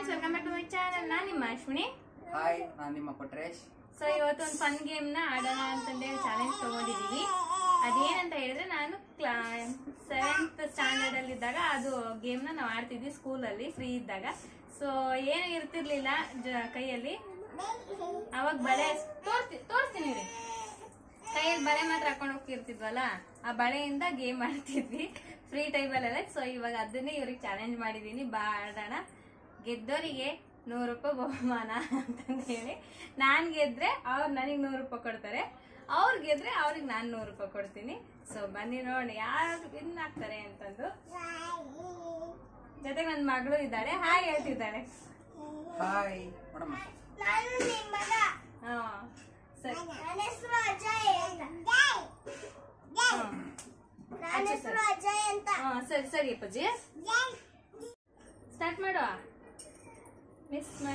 Friends welcome back to my channel ನಾನು ನಿಮ್ಮ Ashwini hi ನಾನು ನಿಮ್ಮ ಕೊಟ್ರೇಶ್ ಸೊ ಇವತ್ತು ಒಂದು ಫನ್ ಗೇಮ್ನ ಆಡೋಣ ಅಂತಂದೇಳಿ ಚಾಲೆಂಜ್ ತಗೊಂಡಿದ್ದೀವಿ ಅದೇನಂತ ಹೇಳಿದ್ರೆ ನಾನು ಕ್ಲಾ ಸೆವೆಂತ್ ಸ್ಟ್ಯಾಂಡರ್ಡ್ ಇದ್ದಾಗ ಅದು ಗೇಮ್ನ ನಾವು ಆಡ್ತಿದ್ವಿ ಸ್ಕೂಲಲ್ಲಿ ಫ್ರೀ ಇದ್ದಾಗ ಸೊ ಏನು ಇರ್ತಿರ್ಲಿಲ್ಲ ಜ ಕೈಯಲ್ಲಿ ಅವಾಗ ಬಳೆ ತೋರ್ತಿ ತೋರಿಸ್ತೀನಿ ರೀ ಕೈಯಲ್ಲಿ ಬಳೆ ಮಾತ್ರ ಹಾಕೊಂಡು ಹೋಗ್ತಿರ್ತಿದ್ವಲ್ಲ ಆ ಬಳೆಯಿಂದ ಗೇಮ್ ಆಡ್ತಿದ್ವಿ ಫ್ರೀ ಟೈಮಲ್ಲೆಲ್ಲ ಸೊ ಇವಾಗ ಅದನ್ನೇ ಇವ್ರಿಗೆ ಚಾಲೆಂಜ್ ಮಾಡಿದ್ದೀನಿ ಬಾ ಆಡೋಣ ಗೆದ್ದವರಿಗೆ ನೂರು ರೂಪಾಯಿ ಬಹುಮಾನ ಅಂತಂದು ಹೇಳಿ ನಾನು ಗೆದ್ರೆ ಅವ್ರು ನನಗೆ ನೂರು ರೂಪಾಯಿ ಕೊಡ್ತಾರೆ ಅವ್ರು ಗೆದ್ರೆ ಅವ್ರಿಗೆ ನಾನು ನೂರು ರೂಪಾಯಿ ಕೊಡ್ತೀನಿ ಸೊ ಬನ್ನಿ ನೋಡಿ ಯಾರು ವಿನ್ ಆಗ್ತಾರೆ ಅಂತಂದು ಜೊತೆಗೆ ನನ್ನ ಮಗಳು ಇದ್ದಾಳೆ ಹಾಯ್ ಹೇಳ್ತಿದ್ದಾಳೆ ಹಾಯ್ ನೋಡಮ್ಮ ನಾನು ನಿಮ್ ಮಗ ಹಾ ಸರಿ ನನ್ನ ಹೆಸರು ಅಜಯ್ ಅಂತ ಹಾ. ನನ್ನ ಹೆಸರು ಅಜಯ್ ಅಂತ ಹಾ ಸರಿ ಸರಿ ಅಪ್ಪಾಜಿ ಸ್ಟಾರ್ಟ್ ಮಾಡುವ ಮಿಸ್ ಮಾ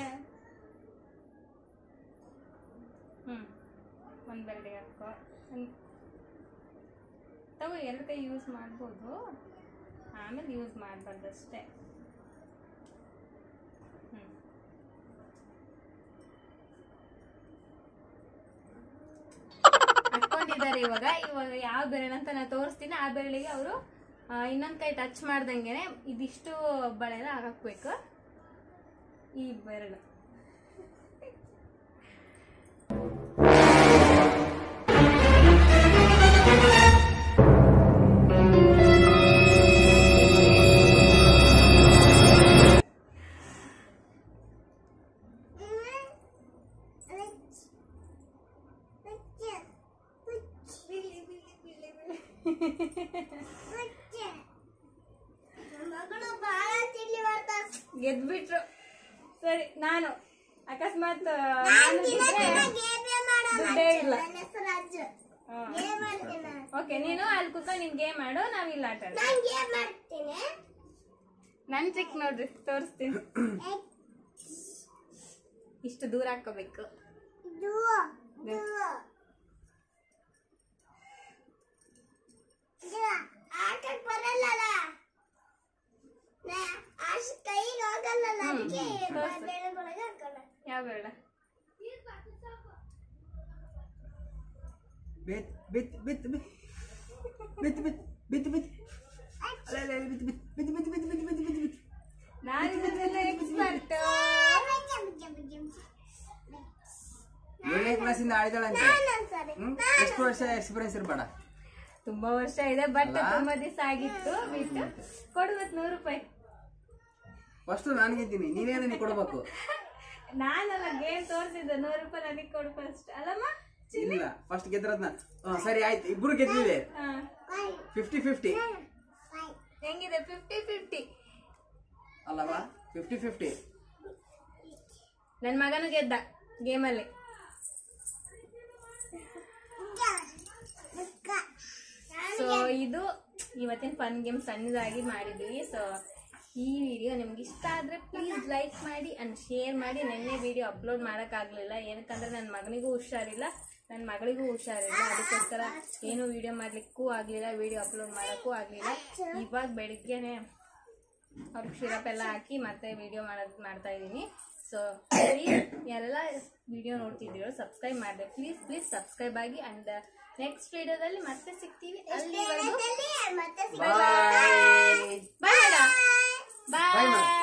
ಹ್ಞೂ ಒಂದು ಬೆರಳಿಗೆ ಹಾಕೋ ಒಂದ್- ತಗೋ ಎರಡು ಕೈ ಯೂಸ್ ಮಾಡ್ಬೋದು ಆಮೇಲೆ ಯೂಸ್ ಮಾಡಬಾರ್ದು ಅಷ್ಟೇ ಹ್ಞೂ ಹಾಕೊಂಡಿದ್ದಾರೆ ಇವಾಗ ಇವಾಗ ಯಾವ ಬೆರಳು ಅಂತ ನಾನು ತೋರಿಸ್ತೀನಿ ಆ ಬೆರಳಿಗೆ ಅವರು ಇನ್ನೊಂದು ಕೈ ಟಚ್ ಮಾಡ್ದಂಗೆನೆ ಇದಿಷ್ಟು ಬಳೆನ ಹಾಕಬೇಕು ಈ ಬೆರಳು ಮಗಳು ಬಹಳ ತಿಂಡಿ ಮಾಡ್ತಾಳೆ ಗೆದ್ಬಿಟ್ರು ಸರಿ ನಾನು ಅಕಸ್ಮಾತ್ ನಾನ್ ನಾನು ದಿನ ಗೆದ್ರೆ ದಿನ ಗೇಮೇ ಮಾಡೋಣ ದುಡ್ಡೇ ಇಲ್ಲ ನನ್ನ ಹೆಸರು ಅಜ್ಜು ಗೇಮ್ ಮಾಡ್ತೀನಿ ಓಕೆ ನೀನು ಅಲ್ಲಿ ಕೂತ್ಕೊಂಡು ನಿನ್ ಗೇಮ್ ಮಾಡು ನಾವ್ ಇಲ್ಲಿ ಆಟ ಆಡೋಣ. ನಾನು ಗೇಮ್ ಮಾಡ್ತೀನಿ ನನ್ ಟ್ರಿಕ್ ನೋಡ್ರಿ ತೋರಿಸ್ತೀನಿ ಇಷ್ಟು ದೂರ ಹಾಕೋಬೇಕು ಇದು ಇದು ಇದು ಆಟಕ್ಕೆ ಬರಲ್ಲಲ್ಲ ನಾ- ಅಷ್ಟ್ ಕೈಗೆ ಹೋಗಲ್ಲಲ್ಲ ಹ್ಮ್. ಅದಕ್ಕೆ ತೋರ್ಸು. ಬೆರಳೊಳಗೆ ಹಾಕೋಣ ಯಾವ ಬೆರಳ ಬಿತ್ ಬಿತ್ ಬಿತ್ ಬಿತ್ ಬಿತ್ ಬಿತ್ ಬಿತ್ ಬಿತ್ ಅಲ್ಲ ಅಲ್ಲ ಬಿತ್ ಬಿತ್ ಬಿತ್ ಬಿತ್ ಬಿತ್ ಬಿತ್ ಬಿತ್ ಬಿತ್ ಬಿತ್ ನಾನು ಇದನ್ನೆಲ್ಲ ಎಕ್ಸ್ಪರ್ಟ್ ಏಳನೇ ಕ್ಲಾಸಿಂದ ಆಡಿದಾಳಂತೆ ಸರಿ ಹ್ಮ್ ಎಷ್ಟು ವರ್ಷ ಎಕ್ಸ್ಪೀರಿಯನ್ಸ್ ಇರಬೇಡ ತುಂಬಾ ವರ್ಷ ಇದೆ ಬಟ್ ಅಲ್ಲ? ತುಂಬಾ ದಿವಸ ಆಗಿತ್ತು ಬಿಟ್ಟು ಕೊಡು ಮತ್ ನೂರು ರೂಪಾಯಿ ಫಸ್ಟ್ ನಾನು ಗೆದ್ದೀನಿ ನೀನೇ ನನಗೆ ಕೊಡ್ಬೇಕು ನಾನಲ್ಲ ಗೇಮ್ ತೋರಿಸಿದ್ದೆ ನೂರು ರೂಪಾಯಿ ನನಗೆ ಕೊಡು ಫಸ್ಟ್ ಅಲ್ಲಮ್ಮ ಇಲ್ಲ ಫಸ್ಟ್ ಗೆದ್ರದ್ನ ಹ್ಮ್, ಸರಿ ಆಯ್ತು ಇಬ್ರು ಗೆದ್ದಿವಿ ಹಾ ಫಿಫ್ಟಿ ಫಿಫ್ಟಿ ಹೆಂಗಿದೆ ಫಿಫ್ಟಿ ಫಿಫ್ಟಿ ಅಲ್ಲವಾ ಫಿಫ್ಟಿ ಫಿಫ್ಟಿ ನನ್ನ ಮಗನು ಗೆದ್ದ ಗೇಮಲ್ಲಿ ಸೊ ಇದು ಇವತ್ತಿನ ಫನ್ ಗೇಮ್ ಸಣ್ಣದಾಗಿ ಮಾಡಿದ್ವಿ ಸೊ ಈ ವಿಡಿಯೋ ನಿಮ್ಗೆ ಇಷ್ಟ ಆದರೆ ಪ್ಲೀಸ್ ಲೈಕ್ ಮಾಡಿ ಅಂಡ್ ಶೇರ್ ಮಾಡಿ ನೆನ್ನೆ ವಿಡಿಯೋ ಅಪ್ಲೋಡ್ ಮಾಡೋಕ್ಕಾಗಲಿಲ್ಲ ಏನಕ್ಕಂದ್ರೆ ನನ್ನ ಮಗನಿಗೂ ಹುಷಾರಿಲ್ಲ ನನ್ನ ಮಗಳಿಗೂ ಹುಷಾರಿಲ್ಲ ಅದಕ್ಕೋಸ್ಕರ ಏನೂ ವಿಡಿಯೋ ಮಾಡಲಿಕ್ಕೂ ಆಗಲಿಲ್ಲ ವಿಡಿಯೋ ಅಪ್ಲೋಡ್ ಮಾಡೋಕ್ಕೂ ಆಗಲಿಲ್ಲ ಇವಾಗ ಬೆಳಿಗ್ಗೆನೆ ಅವ್ರಿಗೆ ಸಿರಪ್ ಎಲ್ಲ ಹಾಕಿ ಮತ್ತೆ ವಿಡಿಯೋ ಮಾಡೋದು ಮಾಡ್ತಾ ಇದ್ದೀನಿ ಸೊ ಯಾರೆಲ್ಲ ವಿಡಿಯೋ ನೋಡ್ತಿದ್ದೀರೋ ಸಬ್ಸ್ಕ್ರೈಬ್ ಮಾಡಿದೆ ಪ್ಲೀಸ್ ಪ್ಲೀಸ್ ಸಬ್ಸ್ಕ್ರೈಬ್ ಆಗಿ ಅಂಡ್ ನೆಕ್ಸ್ಟ್ ವಿಡಿಯೋದಲ್ಲಿ ಮತ್ತೆ ಸಿಗ್ತೀವಿ ಅಲ್ಲಿವರೆಗೂ ಮತ್ತೆ ಬಾಯ್ ಬಾಯ್ Bye, ಬಾಯ್ ma'am.